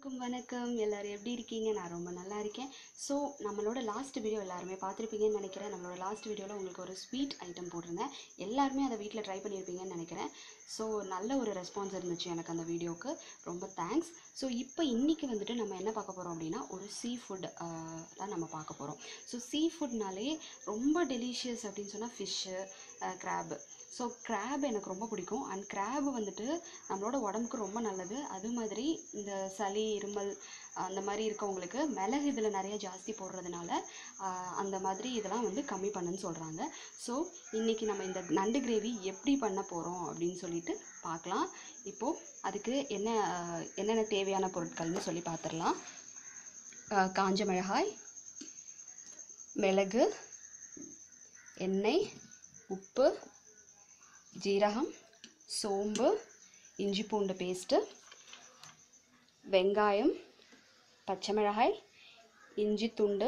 வணக்கம் வணக்கம் எல்லாரும் எப்படி இருக்கீங்க நான் ரொம்ப நல்லா இருக்கேன் ஸோ நம்மளோட லாஸ்ட் வீடியோ எல்லாருமே பார்த்துருப்பீங்கன்னு நினைக்கிறேன் நம்மளோட லாஸ்ட் வீடியோவில் உங்களுக்கு ஒரு ஸ்வீட் ஐட்டம் போட்டிருந்தேன் எல்லாருமே அதை வீட்டில் ட்ரை பண்ணியிருப்பீங்கன்னு நினைக்கிறேன் ஸோ நல்ல ஒரு ரெஸ்பான்ஸ் இருந்துச்சு எனக்கு அந்த வீடியோவுக்கு ரொம்ப தேங்க்ஸ் ஸோ இப்போ இன்றைக்கி வந்துட்டு நம்ம என்ன பார்க்க போகிறோம் அப்படின்னா ஒரு சீ ஃபுட் தான் நம்ம பார்க்க போகிறோம் ஸோ சீ ஃபுட்னாலே ரொம்ப டெலிஷியஸ் அப்படின்னு சொன்னால் ஃபிஷ்ஷு கிராப்பு ஸோ crab எனக்கு ரொம்ப பிடிக்கும் அண்ட் crab வந்துட்டு நம்மளோட உடம்புக்கு ரொம்ப நல்லது அது மாதிரி இந்த சளி இருமல் அந்த மாதிரி இருக்கவங்களுக்கு மிளகு இதில் நிறைய ஜாஸ்தி போடுறதுனால ஆஹ், அந்த மாதிரி இதெல்லாம் வந்து கம்மி பண்ணுன்னு சொல்கிறாங்க ஸோ இன்றைக்கி நம்ம இந்த நண்டு கிரேவி எப்படி பண்ண போகிறோம் அப்படின்னு சொல்லிட்டு பார்க்கலாம் இப்போது அதுக்கு என்ன ஆஹ், என்னென்ன தேவையான பொருட்கள்னு சொல்லி பார்த்துடலாம் ஆஹ், காஞ்ச மிளகாய் மிளகு எண்ணெய் உப்பு ஜீரகம் சோம்பு இஞ்சி பூண்டு பேஸ்ட்டு வெங்காயம் பச்சை மிளகாய் இஞ்சி துண்டு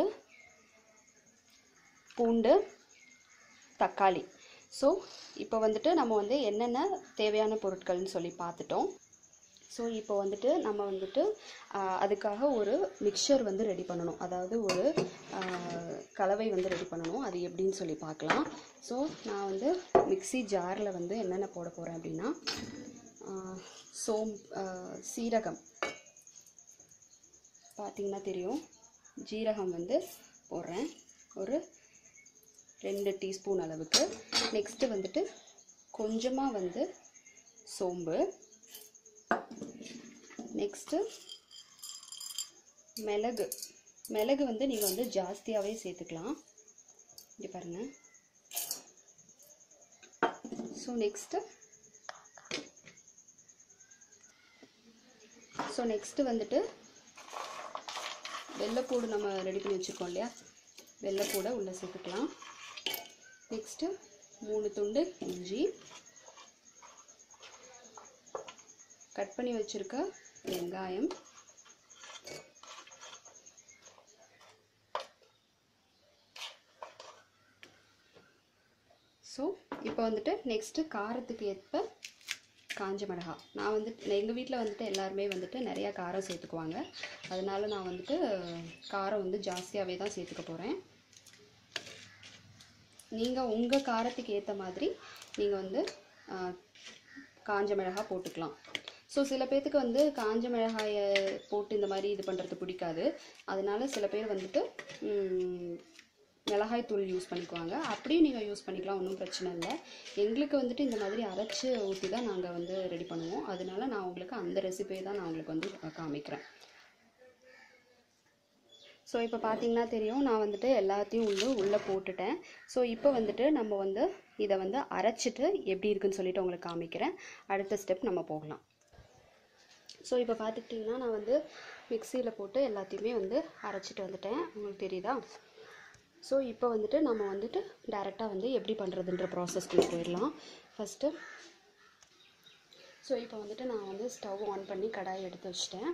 பூண்டு தக்காளி ஸோ இப்போ வந்துட்டு நம்ம வந்து என்னென்ன தேவையான பொருட்கள்னு சொல்லி பார்த்துட்டோம் ஸோ இப்போ வந்துட்டு நம்ம வந்துட்டு ஆஹ், அதுக்காக ஒரு மிக்சர் வந்து ரெடி பண்ணணும் அதாவது ஒரு ஆஹ், கலவை வந்து ரெடி பண்ணணும் அது எப்படின்னு சொல்லி பார்க்கலாம் ஸோ நான் வந்து மிக்ஸி ஜாரில் வந்து என்னென்ன போட போகிறேன் அப்படின்னா ஆஹ், சோம் ஆஹ், சீரகம் பார்த்தீங்கன்னா தெரியும் ஜீரகம் வந்து போடுறேன் ஒரு ரெண்டு டீஸ்பூன் அளவுக்கு நெக்ஸ்ட்டு வந்துட்டு கொஞ்சமாக வந்து சோம்பு நெக்ஸ்ட்டு மிளகு மிளகு வந்து நீங்கள் வந்து ஜாஸ்தியாகவே சேர்த்துக்கலாம் இங்கே பாருங்கள் ஸோ நெக்ஸ்ட்டு ஸோ நெக்ஸ்ட்டு வந்துட்டு வெள்ளைப்பூடு நம்ம ரெடி பண்ணி வச்சுருக்கோம் இல்லையா வெள்ளைப்பூடை உள்ளே சேர்த்துக்கலாம் நெக்ஸ்ட்டு மூணு துண்டு இஞ்சி கட் பண்ணி வச்சுருக்க வெங்காயம் ஸோ இப்போ வந்துட்டு நெக்ஸ்ட்டு காரத்துக்கு ஏற்ப காஞ்ச மிளகா நான் வந்துட்டு எங்கள் வீட்டில் வந்துட்டு எல்லாருமே வந்துட்டு நிறையா காரம் சேர்த்துக்குவாங்க அதனால நான் வந்துட்டு காரம் வந்து ஜாஸ்தியாகவே தான் சேர்த்துக்க போகிறேன் நீங்கள் உங்கள் காரத்துக்கு ஏற்ற மாதிரி நீங்கள் வந்து ஆ, காஞ்ச மிளகாய் போட்டுக்கலாம் ஸோ சில பேர்த்துக்கு வந்து காஞ்ச மிளகாயை போட்டு இந்த மாதிரி இது பண்ணுறது பிடிக்காது அதனால சில பேர் வந்துட்டு ம், மிளகாய் தூள் யூஸ் பண்ணிக்குவாங்க அப்படியும் நீங்கள் யூஸ் பண்ணிக்கலாம் ஒன்றும் பிரச்சனை இல்லை எங்களுக்கு வந்துட்டு இந்த மாதிரி அரைச்சி ஊற்றி தான் நாங்கள் வந்து ரெடி பண்ணுவோம் அதனால நான் உங்களுக்கு அந்த ரெசிபியை தான் நான் உங்களுக்கு வந்து காமிக்கிறேன் ஸோ இப்போ பார்த்தீங்கன்னா தெரியும் நான் வந்துட்டு எல்லாத்தையும் உள்ளே உள்ளே போட்டுட்டேன் ஸோ இப்போ வந்துட்டு நம்ம வந்து இதை வந்து அரைச்சிட்டு எப்படி இருக்குன்னு சொல்லிட்டு உங்களுக்கு காமிக்கிறேன் அடுத்த ஸ்டெப் நம்ம போகலாம் ஸோ இப்போ பார்த்துக்கிட்டிங்கன்னா நான் வந்து மிக்சியில் போட்டு எல்லாத்தையுமே வந்து அரைச்சிட்டு வந்துட்டேன் உங்களுக்கு தெரியுதா ஸோ இப்போ வந்துட்டு நம்ம வந்துட்டு டைரெக்டாக வந்து எப்படி பண்ணுறதுன்ற ப்ராசஸ்க்குள்ளே போயிடலாம் ஃபஸ்ட்டு ஸோ இப்போ வந்துட்டு நான் வந்து ஸ்டவ் ஆன் பண்ணி கடாய் எடுத்து வச்சிட்டேன்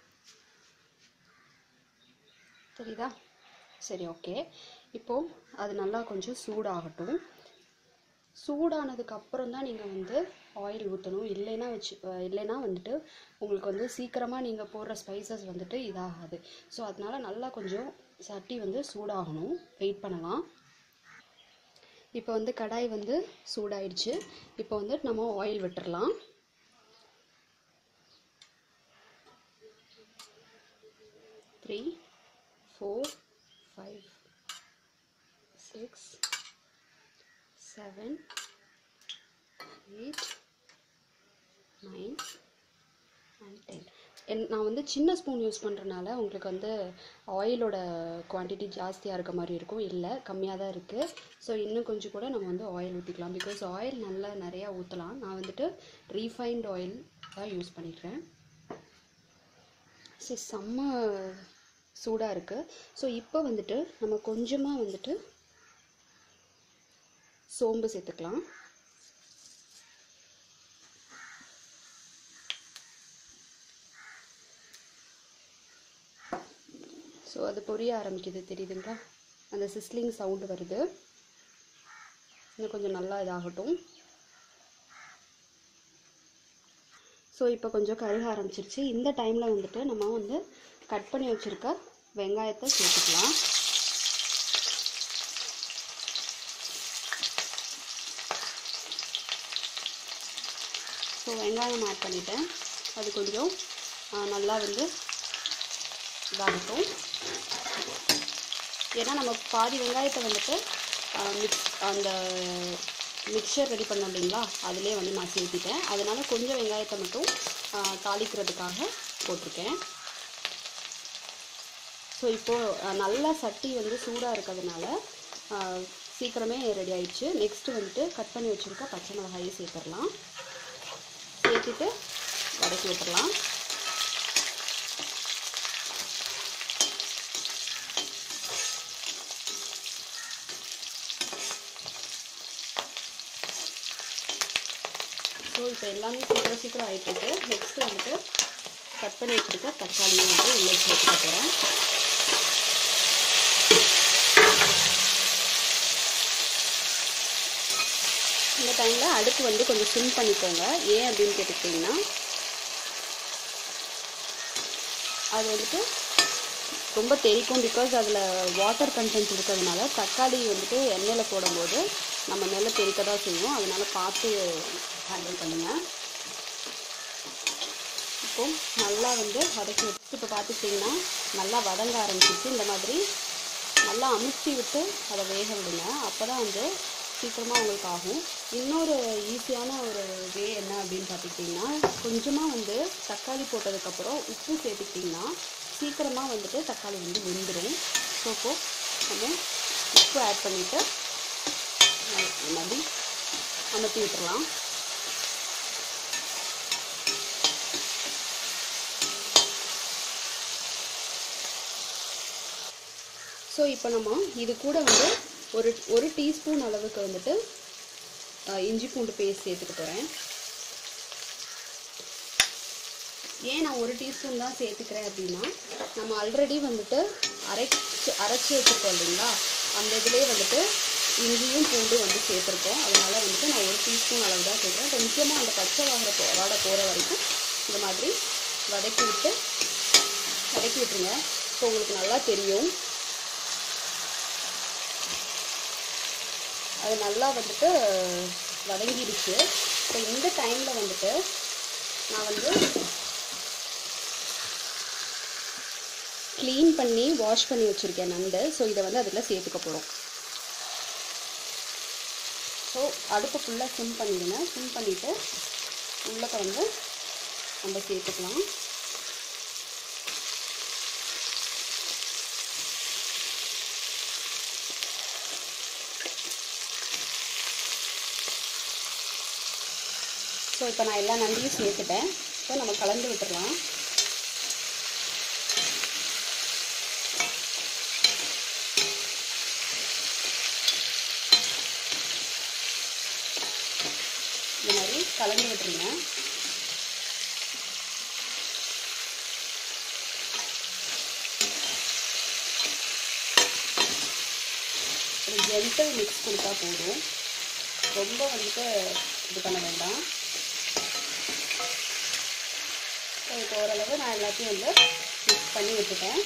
தெரியுதா சரி ஓகே இப்போது அது நல்லா கொஞ்சம் சூடாகட்டும் சூடானதுக்கு அப்புறம் தான் நீங்கள் வந்து ஆயில் ஊற்றணும் இல்லைன்னா வச்சு அஹ் இல்லைன்னா வந்துட்டு உங்களுக்கு வந்து சீக்கிரமாக நீங்கள் போடுற ஸ்பைசஸ் வந்துட்டு இதாகாது ஸோ அதனால நல்லா கொஞ்சம் சட்டி வந்து சூடாகணும் வெயிட் பண்ணலாம் இப்போ வந்து கடாய் வந்து சூடாயிடுச்சு இப்போ வந்து நம்ம ஆயில் விட்டுறலாம் three four five six seven eight nine and ten என் நான் வந்து சின்ன ஸ்பூன் யூஸ் பண்ணுறனால உங்களுக்கு வந்து ஆயிலோட குவான்டிட்டி ஜாஸ்தியாக இருக்க மாதிரி இருக்கும் இல்லை கம்மியாக தான் இருக்குது ஸோ இன்னும் கொஞ்சம் கூட நம்ம வந்து ஆயில் ஊற்றிக்கலாம் பிகாஸ் ஆயில் நல்லா நிறையா ஊற்றலாம் நான் வந்துட்டு ரீஃபைண்ட் ஆயில் தான் யூஸ் பண்ணிக்கிறேன் சரி செம்ம சூடாக இருக்குது ஸோ இப்போ வந்துட்டு நம்ம கொஞ்சமாக வந்துட்டு சோம்பு சேர்த்துக்கலாம் ஸோ அது பொரிய ஆரம்பிக்குது தெரியுதுங்களா அந்த சிஸ்லிங் சவுண்டு வருது இன்னும் கொஞ்சம் நல்லா இதாகட்டும் ஸோ ஸோ இப்போ கொஞ்சம் கருக ஆரம்பிச்சிருச்சு இந்த டைமில் வந்துட்டு நம்ம வந்து கட் பண்ணி வச்சுருக்க வெங்காயத்தை சேர்த்துக்கலாம் ஸோ வெங்காயம் ஆட் பண்ணிட்டேன் அது கொஞ்சம் ஆ, நல்லா வந்து இதாகட்டும் ஏன்னா நம்ம பாதி வெங்காயத்தை வந்துட்டு மிக்ஸ் அந்த மிக்சர் ரெடி பண்ணோம் இல்லைங்களா அதிலே வந்து நான் சேர்த்திட்டேன் அதனால கொஞ்சம் வெங்காயத்தை மட்டும் ஆ, தாளிக்கிறதுக்காக போட்டிருக்கேன் ஸோ இப்போது நல்லா சட்டி வந்து சூடாக இருக்கிறதுனால ஆ, சீக்கிரமே ரெடி ஆயிடுச்சு நெக்ஸ்ட்டு வந்துட்டு கட் பண்ணி வச்சுருக்க பச்சை மிளகாயை சேர்த்துடலாம் சேர்த்துட்டு வதக்கி விட்டுறலாம் ஸோ இப்போ எல்லாமே சீக்கிரம் சீக்கிரம் ஆகிட்டுருக்கு நெக்ஸ்ட்டு வந்துட்டு கட் பண்ணி வச்சுருக்க தக்காளியை வந்து உள்ளே சேர்த்துக்க போகிறேன் இந்த டைமில் அடுப்பு வந்து கொஞ்சம் சிம் பண்ணிக்கோங்க ஏன் அப்படின்னு கேட்டுக்கிட்டிங்கன்னா அது வந்துட்டு ரொம்ப தெறிக்கும் பிகாஸ் அதில் வாட்டர் கண்டென்ட் இருக்கிறதுனால தக்காளி வந்துட்டு எண்ணெயில் போடும்போது நம்ம மேலே தெறிக்க தான் செய்வோம் அதனால பார்த்து ஹேண்டில் பண்ணுங்கள் இப்போ நல்லா வந்து வதக்கி வச்சு இப்போ பார்த்துக்கிட்டிங்கன்னா நல்லா வதங்க ஆரம்பிச்சிச்சு இந்த மாதிரி நல்லா அமுத்தி விட்டு அதை வேக விடுங்க அப்போ தான் வந்து சீக்கிரமாக உங்களுக்கு ஆகும் இன்னொரு ஈஸியான ஒரு வே என்ன அப்படின்னு பார்த்துக்கிட்டிங்கன்னா கொஞ்சமாக வந்து தக்காளி போட்டதுக்கப்புறம் உப்பு சேர்த்துக்கிட்டிங்கன்னா சீக்கிரமாக வந்துட்டு தக்காளி வந்து வெந்துடும் ஸோ இப்போ நம்ம உப்பு ஆட் பண்ணிவிட்டு இந்த மாதிரி அமர்த்தி விட்டுறலாம் ஸோ இப்போ நம்ம இது கூட வந்து ஒரு ஒரு டீஸ்பூன் அளவுக்கு வந்துட்டு அஹ், இஞ்சி பூண்டு பேஸ்ட் சேர்த்துக்க போகிறேன் ஏன் நான் ஒரு டீஸ்பூன் தான் சேர்த்துக்கிறேன் அப்படின்னா நம்ம ஆல்ரெடி வந்துட்டு அரைச்சு அரைச்சி வச்சுருக்கோம் இல்லைங்களா அந்த இதுலேயே வந்துட்டு இஞ்சியும் பூண்டும் வந்து சேர்த்துருக்கோம் அதனால வந்துட்டு நான் ஒரு டீஸ்பூன் அளவு தான் சேர்க்குறேன் கொஞ்சமாக அந்த பச்சை வாகிற போ வாடை போகிற வரைக்கும் இந்த மாதிரி வதக்கி விட்டு வதக்கி விட்டுருங்க ஸோ உங்களுக்கு நல்லா தெரியும் அது நல்லா வந்துட்டு வதங்கிடுச்சு இப்போ இந்த டைமில் வந்துட்டு நான் வந்து க்ளீன் பண்ணி வாஷ் பண்ணி வச்சுருக்கேன் நண்டு ஸோ இதை வந்து அதில் சேர்த்துக்க போகிறோம் ஸோ அடுப்பு ஃபுல்லாக சிம் பண்ணிடுங்க சிம் பண்ணிவிட்டு உள்ளக்க வந்து நம்ம சேர்த்துக்கலாம் ஸோ இப்போ நான் எல்லா நண்டையும் சேர்த்துட்டேன் இப்போ நம்ம கலந்து விட்டுறலாம் இந்த மாதிரி கலந்து விட்டுருங்க ஒரு ஜென்டல் மிக்ஸ் கொடுத்தா போதும் ரொம்ப வந்துட்டு இது பண்ண வேண்டாம் ஸோ இப்போ ஓரளவு நான் எல்லாத்தையும் வந்து மிக்ஸ் பண்ணி விட்டுட்டேன்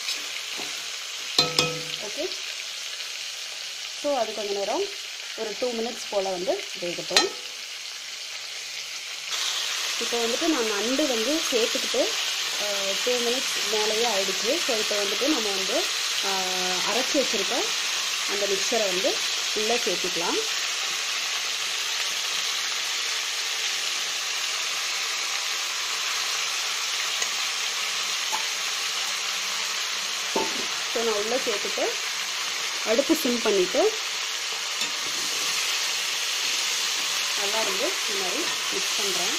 ஓகே ஸோ அது கொஞ்ச நேரம் ஒரு டூ மினிட்ஸ் போல் வந்து வேகட்டும் இப்போ வந்துட்டு நான் நண்டு வந்து சேர்த்துக்கிட்டு டூ மினிட்ஸ் மேலேயே ஆயிடுச்சு ஸோ இப்போ வந்துட்டு நம்ம வந்து ஆஹ், அரைச்சி வச்சுருக்க அந்த மிக்சரை வந்து உள்ளே சேர்த்துக்கலாம் ஸோ நான் உள்ளே சேர்த்துட்டு அடுப்பு சிம் பண்ணிவிட்டு நல்லா இருந்து இந்த மாதிரி மிக்ஸ் பண்ணுறேன்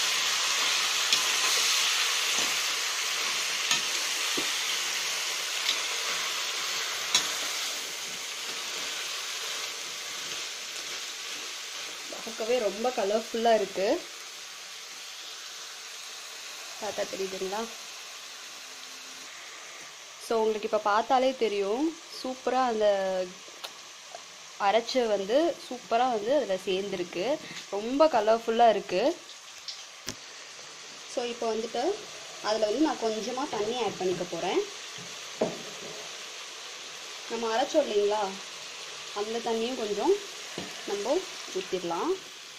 பார்க்கவே ரொம்ப கலர்ஃபுல்லாக இருக்குது பார்த்தா தெரியுதுங்களா ஸோ உங்களுக்கு இப்போ பார்த்தாலே தெரியும் சூப்பராக அந்த அரைச்ச வந்து சூப்பராக வந்து அதில் சேர்ந்துருக்கு ரொம்ப கலர்ஃபுல்லாக இருக்குது ஸோ இப்போ வந்துட்டு அதில் வந்து நான் கொஞ்சமாக தண்ணி ஆட் பண்ணிக்க போகிறேன் நம்ம அரைச்சோம் இல்லைங்களா அந்த தண்ணியும் கொஞ்சம் நம்ம ஊற்றிடலாம்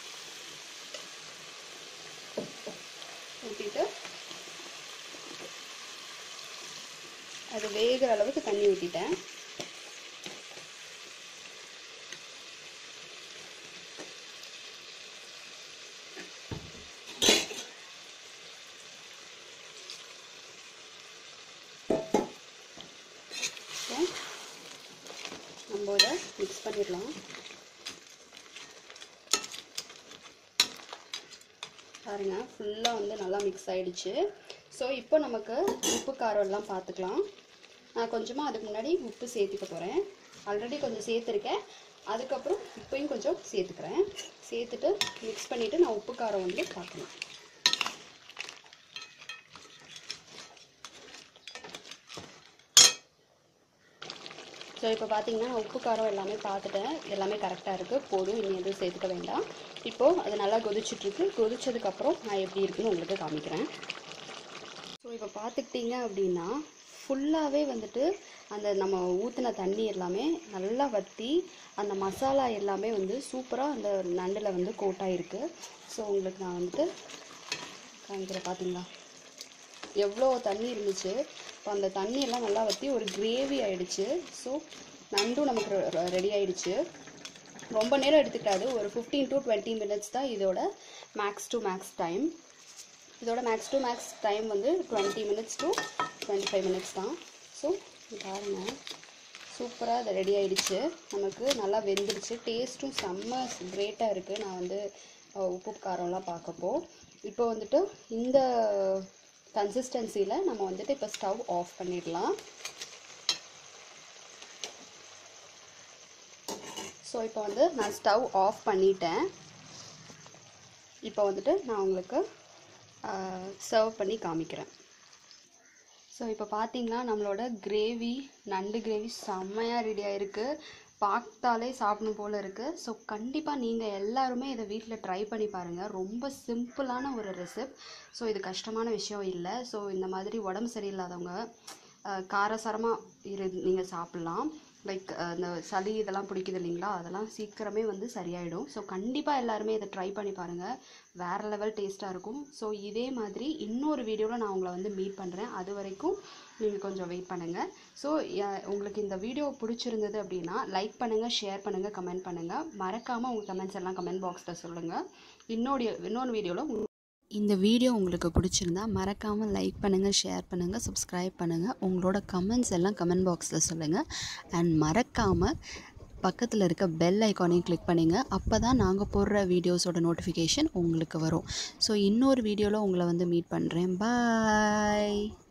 ஊற்றிட்டு அது வேகிற அளவுக்கு தண்ணி ஊற்றிட்டேன் நம்ம இதை மிக்ஸ் பண்ணிடலாம் பாருங்க ஃபுல்லாக வந்து நல்லா மிக்ஸ் ஆயிடுச்சு ஸோ இப்போ நமக்கு உப்பு காரம் எல்லாம் பார்த்துக்கலாம் நான் கொஞ்சமாக அதுக்கு முன்னாடி உப்பு சேர்த்துக்க போகிறேன் ஆல்ரெடி கொஞ்சம் சேர்த்துருக்கேன் அதுக்கப்புறம் இப்போயும் கொஞ்சம் சேர்த்துக்கிறேன் சேர்த்துட்டு மிக்ஸ் பண்ணிவிட்டு நான் உப்பு காரம் வந்து பார்க்கலாம் ஸோ இப்போ பார்த்தீங்கன்னா நான் உப்பு காரம் எல்லாமே பார்த்துட்டேன் எல்லாமே கரெக்டாக இருக்குது போதும் இனி எதுவும் சேர்த்துக்க வேண்டாம் இப்போது அது நல்லா கொதிச்சிட்ருக்கு கொதிச்சதுக்கப்புறம் நான் எப்படி இருக்குன்னு உங்களுக்கு காமிக்கிறேன் ஸோ இப்போ பார்த்துக்கிட்டிங்க அப்படின்னா ஃபுல்லாகவே வந்துட்டு அந்த நம்ம ஊற்றின தண்ணி எல்லாமே நல்லா வற்றி அந்த மசாலா எல்லாமே வந்து சூப்பராக அந்த நண்டில் வந்து கோட்டாயிருக்கு ஸோ உங்களுக்கு நான் வந்துட்டு காமிக்கிறேன் பார்த்தீங்களா எவ்வளோ தண்ணி இருந்துச்சு இப்போ அந்த தண்ணி எல்லாம் நல்லா வற்றி ஒரு கிரேவி ஆயிடுச்சு ஸோ நண்டும் நமக்கு ரெடி ஆயிடுச்சு ரொம்ப நேரம் எடுத்துக்காது ஒரு ஃபிஃப்டீன் டு டுவெண்ட்டி மினிட்ஸ் தான் இதோட மேக்ஸ் டு மேக்ஸ் டைம் இதோட மேக்ஸ் டு மேக்ஸ் டைம் வந்து twenty minutes to twenty five minutes தான் ஸோ பாருங்கள் சூப்பராக அது ரெடி ஆயிடுச்சு நமக்கு நல்லா வெந்துடுச்சு டேஸ்ட்டும் செம்ம கிரேட்டாக இருக்குது நான் வந்து அஹ், உப்பு காரம்லாம் பார்க்கப்போ இப்போ வந்துட்டு இந்த கன்சிஸ்டன்சியில் நம்ம வந்துட்டு இப்போ ஸ்டவ் ஆஃப் பண்ணிடலாம் ஸோ இப்போ வந்து நான் ஸ்டவ் ஆஃப் பண்ணிட்டேன் இப்போ வந்துட்டு நான் உங்களுக்கு சர்வ் பண்ணி காமிக்கிறேன் ஸோ இப்போ பார்த்தீங்கன்னா நம்மளோட கிரேவி நண்டு கிரேவி செம்மையாக ரெடி ஆயிருக்கு பார்த்தாலே சாப்பிடணும் போல் இருக்குது ஸோ கண்டிப்பாக நீங்கள் எல்லாருமே இதை வீட்டில் ட்ரை பண்ணி பாருங்கள் ரொம்ப சிம்பிளான ஒரு ரெசிப் ஸோ இது கஷ்டமான விஷயம் இல்லை ஸோ இந்த மாதிரி உடம்பு சரியில்லாதவங்க அஹ், காரசாரமாக இரு நீங்கள் சாப்பிட்லாம் லைக் இந்த சளி இதெல்லாம் பிடிக்குது இல்லைங்களா அதெல்லாம் சீக்கிரமே வந்து சரியாயிடும் ஸோ கண்டிப்பாக எல்லாருமே இதை ட்ரை பண்ணி பாருங்கள் வேறு லெவல் டேஸ்ட்டாக இருக்கும் ஸோ இதே மாதிரி இன்னொரு வீடியோவில் நான் உங்களை வந்து மீட் பண்ணுறேன் அது வரைக்கும் நீங்கள் கொஞ்சம் வெயிட் பண்ணுங்கள் ஸோ உங்களுக்கு இந்த வீடியோ பிடிச்சிருந்தது அப்படின்னா லைக் பண்ணுங்கள் ஷேர் பண்ணுங்கள் கமெண்ட் பண்ணுங்கள் மறக்காமல் உங்கள் கமெண்ட்ஸ் எல்லாம் கமெண்ட் பாக்ஸில் சொல்லுங்கள் இன்னொரு இன்னொரு வீடியோவில் இந்த வீடியோ உங்களுக்கு பிடிச்சிருந்தா மறக்காமல் லைக் பண்ணுங்கள் ஷேர் பண்ணுங்கள் சப்ஸ்கிரைப் பண்ணுங்கள் உங்களோட கமெண்ட்ஸ் எல்லாம் கமெண்ட் பாக்ஸில் சொல்லுங்கள் அண்ட் மறக்காமல் பக்கத்தில் இருக்க பெல் ஐக்கானையும் கிளிக் பண்ணுங்க அப்போ தான் நாங்கள் போடுற வீடியோஸோட நோட்டிஃபிகேஷன் உங்களுக்கு வரும் ஸோ இன்னொரு வீடியோவில் உங்களை வந்து மீட் பண்ணுறேன் பாய்